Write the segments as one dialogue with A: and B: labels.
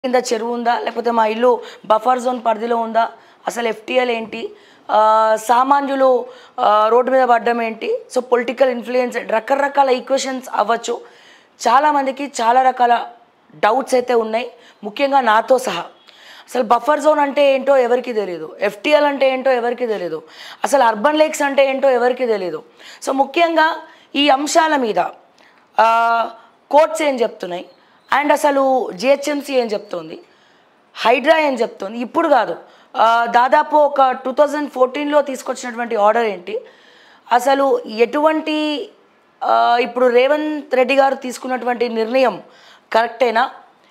A: కింద చెరువు ఉందా లేకపోతే మా ఇల్లు బఫర్ జోన్ పరిధిలో ఉందా అసలు ఎఫ్టీఎల్ ఏంటి ఆ, సామాన్యులు ఆ, రోడ్డు మీద పడ్డం ఏంటి సో పొలిటికల్ ఇన్ఫ్లుయెన్స్ రకరకాల ఈక్వేషన్స్ అవ్వచ్చు చాలామందికి చాలా రకాల డౌట్స్ అయితే ఉన్నాయి ముఖ్యంగా నాతో సహా అసలు బఫర్ జోన్ అంటే ఏంటో ఎవరికి తెలియదు ఎఫ్టీఎల్ అంటే ఏంటో ఎవరికి తెలియదు అసలు అర్బన్ లేక్స్ అంటే ఏంటో ఎవరికి తెలియదు సో ముఖ్యంగా ఈ అంశాల మీద కోర్ట్స్ ఏం చెప్తున్నాయి అండ్ అసలు జిహెచ్ఎంసీ ఏం చెప్తుంది హైడ్రా ఏం చెప్తుంది ఇప్పుడు కాదు ఆ, దాదాపు ఒక టూ థౌజండ్ ఫోర్టీన్లో తీసుకొచ్చినటువంటి ఆర్డర్ ఏంటి అసలు ఎటువంటి ఆ, ఇప్పుడు రేవంత్ రెడ్డి గారు తీసుకున్నటువంటి నిర్ణయం కరెక్టేనా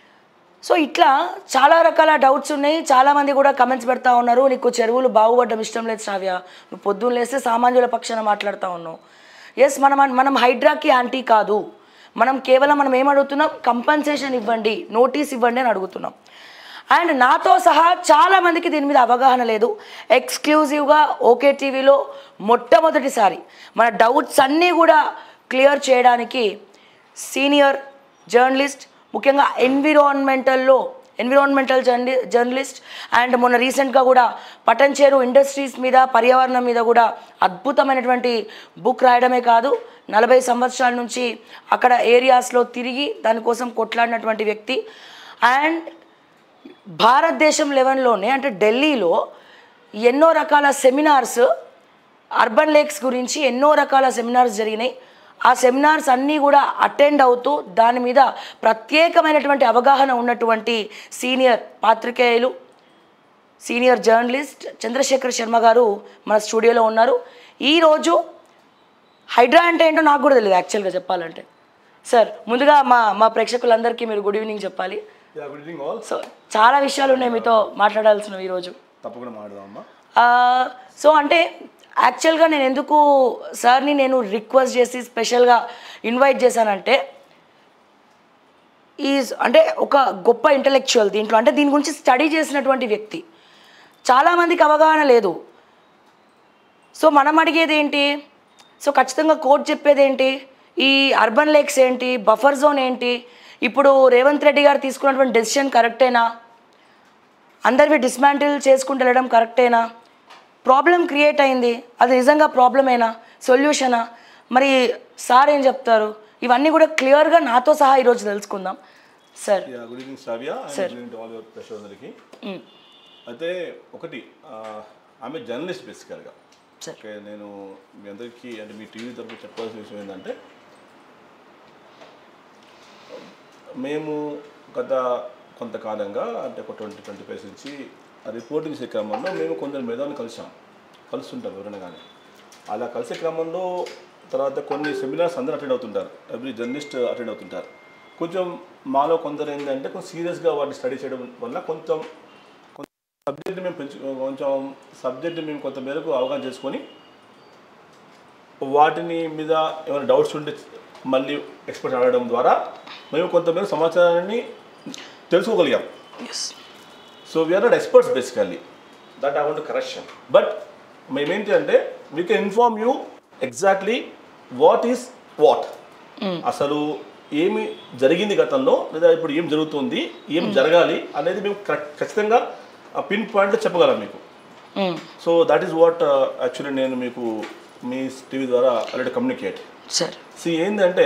A: సో ఇట్లా చాలా రకాల డౌట్స్ ఉన్నాయి చాలామంది కూడా కమెంట్స్ పెడతా ఉన్నారు నీకు చెరువులు బాగుపడడం ఇష్టం లేదు శ్రావ్య నువ్వు పొద్దున్న లేస్తే సామాన్యుల పక్షాన మాట్లాడుతూ ఉన్నావు ఎస్ మనం మనం హైడ్రాకి యాంటీ కాదు మనం కేవలం మనం ఏం అడుగుతున్నాం కంపన్సేషన్ ఇవ్వండి నోటీస్ ఇవ్వండి అని అడుగుతున్నాం అండ్ నాతో సహా చాలా మందికి దీని మీద అవగాహన లేదు ఎక్స్క్లూజివ్గా ఓకే టీవీలో మొట్టమొదటిసారి మన డౌట్స్ అన్నీ కూడా క్లియర్ చేయడానికి సీనియర్ జర్నలిస్ట్ ముఖ్యంగా ఎన్విరాన్మెంటల్లో ఎన్విరాన్మెంటల్ జర్నలి జర్నలిస్ట్ అండ్ మొన్న రీసెంట్గా కూడా పటంచేరు ఇండస్ట్రీస్ మీద పర్యావరణం మీద కూడా అద్భుతమైనటువంటి బుక్ రాయడమే కాదు నలభై సంవత్సరాల నుంచి అక్కడ ఏరియాస్లో తిరిగి దానికోసం కొట్లాడినటువంటి వ్యక్తి అండ్ భారతదేశం లెవెల్లోనే అంటే ఢిల్లీలో ఎన్నో రకాల సెమినార్స్ అర్బన్ లేక్స్ గురించి ఎన్నో రకాల సెమినార్స్ జరిగినాయి ఆ సెమినార్స్ అన్నీ కూడా అటెండ్ అవుతూ దాని మీద ప్రత్యేకమైనటువంటి అవగాహన ఉన్నటువంటి సీనియర్ పాత్రికేయులు సీనియర్ జర్నలిస్ట్ చంద్రశేఖర్ శర్మ గారు మన స్టూడియోలో ఉన్నారు ఈరోజు హైడ్రా అంటే ఏంటో నాకు కూడా తెలియదు యాక్చువల్గా చెప్పాలంటే సార్ ముందుగా మా మా ప్రేక్షకులందరికీ మీరు గుడ్ ఈవినింగ్ చెప్పాలి
B: yeah good evening all
A: so చాలా విషయాలు ఉన్నాయి మీతో మాట్లాడాల్సినవి ఈరోజు
B: తప్పకుండా మాట్లాడదామమ్మా
A: ఆ, సో అంటే యాక్చువల్గా నేను ఎందుకు సార్ని నేను రిక్వెస్ట్ చేసి స్పెషల్గా ఇన్వైట్ చేశానంటే ఈ అంటే ఒక గొప్ప ఇంటలెక్చువల్ దీంట్లో అంటే దీని గురించి స్టడీ చేసినటువంటి వ్యక్తి చాలామందికి అవగాహన లేదు సో మనం అడిగేది ఏంటి సో ఖచ్చితంగా కోర్టు చెప్పేది ఏంటి ఈ అర్బన్ లేక్స్ ఏంటి బఫర్ జోన్ ఏంటి ఇప్పుడు రేవంత్ రెడ్డి గారు తీసుకున్నటువంటి డెసిషన్ కరెక్టేనా అందరివి డిస్మాంటిల్ చేసుకుంటూ వెళ్ళడం కరెక్టేనా ప్రాబ్లం క్రియేట్ అయింది అది నిజంగా ప్రాబ్లమేనా సొల్యూషనా మరి సార్ ఏం చెప్తారు ఇవన్నీ కూడా క్లియర్గా నాతో సహా ఈరోజు తెలుసుకుందాం sir
B: yeah good evening Shravya and good all your ప్రెషర్లందరికీ అయితే ఒకటి ఆ, ఆమె జర్నలిస్ట్ బేసికల్గా
A: సార్
B: ఓకే నేను మీ అందరికీ అంటే మీ టీవీ తరఫు చెప్పాల్సిన విషయం ఏంటంటే మేము గత కొంతకాలంగా అంటే ఒక ట్వంటీ ట్వంటీ ఫైవ్ నుంచి ఆ రిపోర్టింగ్ చేసే క్రమంలో మేము కొందరు మేధావులను కలిసాం కలుస్తుంటాం ఎవరైనా కానీ అలా కలిసే క్రమంలో తర్వాత కొన్ని సెమినార్స్ అందరూ అటెండ్ అవుతుంటారు ఎవ్రీ జర్నలిస్ట్ అటెండ్ అవుతుంటారు కొంచెం మాలో కొందరు ఏంటంటే కొంచెం సీరియస్గా వాటిని స్టడీ చేయడం వల్ల కొంచెం సబ్జెక్ట్ మేము పెంచు కొంచెం సబ్జెక్ట్ మేము కొంత మేరకు అవగాహన చేసుకొని వాటిని మీద ఏమైనా డౌట్స్ ఉంటే మళ్ళీ ఎక్స్పర్ట్ అడగడం ద్వారా మేము కొంతమేర సమాచారాన్ని తెలుసుకోగలిగాం
A: yes
B: so we are not experts basically that I want correction but మేమేంటి అంటే we can inform you exactly what is what అసలు ఏమి జరిగింది గతంలో లేదా ఇప్పుడు ఏం జరుగుతుంది ఏం జరగాలి అనేది మేము కరెక్ట్ ఖచ్చితంగా పిన్ పాయింట్లో చెప్పగలం మీకు so that is what actually నేను మీకు మీ టీవీ ద్వారా ఆల్రెడీ కమ్యూనికేట్
A: సార్
B: సి ఏంటంటే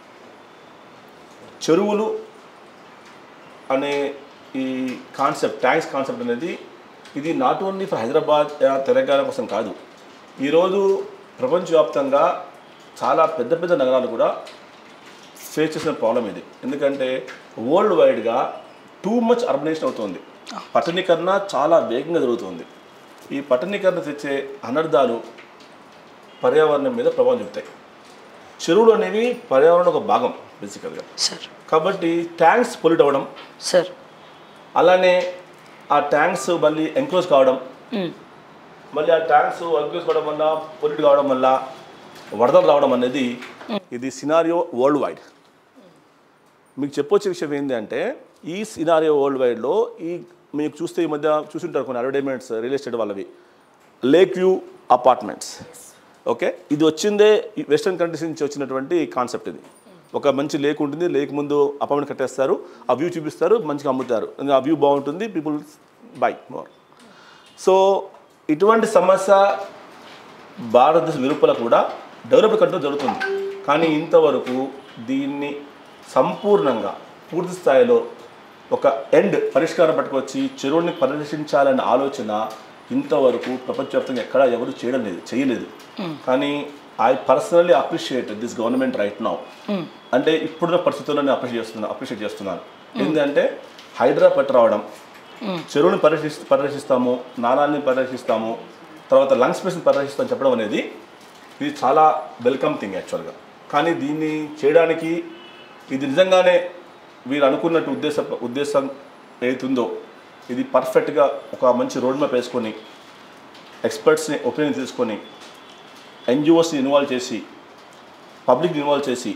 B: చెరువులు అనే ఈ కాన్సెప్ట్ ట్యాంక్స్ కాన్సెప్ట్ అనేది ఇది నాట్ ఓన్లీ ఫర్ హైదరాబాద్ ఆ, తెలంగాణ కోసం కాదు ఈరోజు ప్రపంచవ్యాప్తంగా చాలా పెద్ద పెద్ద నగరాలు కూడా ఫేస్ చేసిన ప్రాబ్లం ఇది ఎందుకంటే వరల్డ్ వైడ్గా టూ మచ్ అర్బనైజేషన్ అవుతుంది పట్టణీకరణ చాలా వేగంగా జరుగుతుంది ఈ పట్టణీకరణ తెచ్చే అనర్థాలు పర్యావరణం మీద ప్రభావం చూపుతాయి చెరువులు అనేవి పర్యావరణం ఒక భాగం బేసికల్గా
A: సార్
B: కాబట్టి ట్యాంక్స్ పొల్యూట్ అవ్వడం
A: సార్
B: అలానే ఆ ట్యాంక్స్ మళ్ళీ ఎంక్లోజ్ కావడం మళ్ళీ ఆ ట్యాంక్స్ ఎంక్లోజ్ కావడం వల్ల పొల్యూట్ కావడం వల్ల వరదలు రావడం అనేది ఇది సినారియో వరల్డ్ వైడ్ మీకు చెప్పొచ్చే విషయం ఏంటి అంటే ఈ సినారియో వరల్డ్ వైడ్లో ఈ మీకు చూస్తే ఈ మధ్య చూసుంటారు కొన్ని అడ్వర్టైజ్మెంట్స్ రియల్ ఎస్టేట్ వాళ్ళవి లేక్ వ్యూ అపార్ట్మెంట్స్ ఓకే ఇది వచ్చిందే వెస్ట్రన్ కంట్రీస్ నుంచి వచ్చినటువంటి కాన్సెప్ట్ ఇది ఒక మంచి లేక్ ఉంటుంది లేక్ ముందు అపార్ట్మెంట్ కట్టేస్తారు ఆ వ్యూ చూపిస్తారు మంచిగా అమ్ముతారు ఆ వ్యూ బాగుంటుంది పీపుల్ బై మోర్ సో ఇటువంటి సమస్య భారతదేశ వెలుపల కూడా డెవలప్ కంట్రోల్ జరుగుతుంది కానీ ఇంతవరకు దీన్ని సంపూర్ణంగా పూర్తి స్థాయిలో ఒక ఎండ్ పరిష్కారం పట్టుకొచ్చి చెరువుని పరిరక్షించాలనే ఆలోచన ఇంతవరకు ప్రపంచవ్యాప్తంగా ఎక్కడా ఎవరు చేయడం లేదు చేయలేదు కానీ I personally appreciate this government right now అంటే ఇప్పుడున్న పరిస్థితుల్లో నేను అప్రిషియేట్ చేస్తున్నాను అప్రిషియేట్ చేస్తున్నాను ఏంటంటే హైదరాబాద్ రావడం చెరువుని పరిరక్షి పరిరక్షిస్తాము నాణాన్ని పరిరక్షిస్తాము తర్వాత లంగ్ స్పేస్ని పరిరక్షిస్తామని చెప్పడం అనేది ఇది చాలా వెల్కమ్ థింగ్ యాక్చువల్గా కానీ దీన్ని చేయడానికి ఇది నిజంగానే వీరు అనుకున్నట్టు ఉద్దేశ ఉద్దేశం ఏతుందో ఇది పర్ఫెక్ట్గా ఒక మంచి రోడ్ మ్యాప్ వేసుకొని ఎక్స్పర్ట్స్ని ఒపీనియన్ తీసుకొని ఎన్జిఓస్ని ఇన్వాల్వ్ చేసి పబ్లిక్ని ఇన్వాల్వ్ చేసి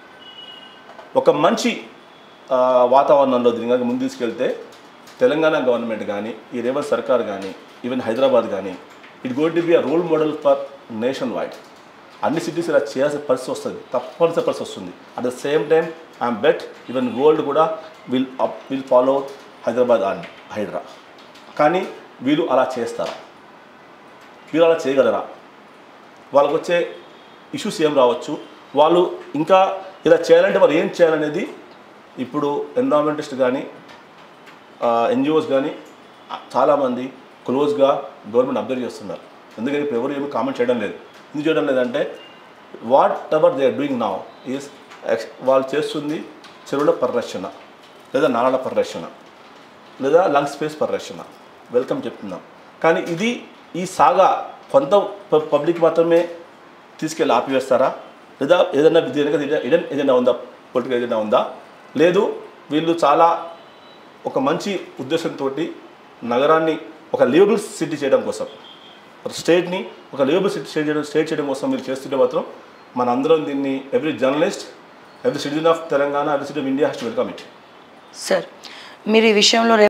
B: ఒక మంచి ఆ, వాతావరణంలో దీని కనుక ముందు తీసుకెళ్తే తెలంగాణ గవర్నమెంట్ కానీ ఈ రేవంత్ సర్కార్ కానీ ఈవెన్ హైదరాబాద్ కానీ it got to be a role model for nationwide అన్ని సిటీస్ ఇలా చేయాల్సిన పరిస్థితి వస్తుంది తప్పనిసరి పరిస్థితి వస్తుంది at the same time I'm bet even world కూడా will up will follow Hyderabad and Hydraa కానీ వీళ్ళు అలా చేస్తారా వీళ్ళు అలా చేయగలరా వాళ్ళకు వచ్చే ఇష్యూస్ ఏం రావచ్చు వాళ్ళు ఇంకా ఇలా చేయాలంటే వాళ్ళు ఏం చేయాలనేది ఇప్పుడు ఎన్విరాన్మెంటిస్ట్ కానీ ఎన్జిఓస్ కానీ చాలామంది క్లోజ్గా గవర్నమెంట్ అబ్జర్వ్ చేస్తున్నారు ఎందుకంటే ఇప్పుడు ఎవరు ఏమి కామెంట్ చేయడం లేదు ఎందుకు చేయడం లేదంటే whatever they are doing now is వాళ్ళు చేస్తుంది చెరువుల పరిరక్షణ లేదా నాళాల పరిరక్షణ లేదా లంగ్ స్పేస్ పరిరక్షణ వెల్కమ్ చెప్తున్నాం కానీ ఇది ఈ సాగా కొంత ప- పబ్లిక్ మాత్రమే తీసుకెళ్ళి ఆపివేస్తారా లేదా ఏదైనా దీనికి ఏదైనా ఏదైనా ఉందా పొలిటికల్ ఏదైనా ఉందా లేదు వీళ్ళు చాలా ఒక మంచి ఉద్దేశంతో నగరాన్ని ఒక లివబుల్ సిటీ చేయడం కోసం ఒక స్టేట్ని ఒక లివబుల్ సిటీ స్టేట్ చేయడం స్టేట్ చేయడం కోసం మీరు చేస్తుంటే మాత్రం మన అందరం దీన్ని every journalist every citizen of Telangana every city of India has to welcome it
A: sir మీరు ఈ విషయంలో రేపు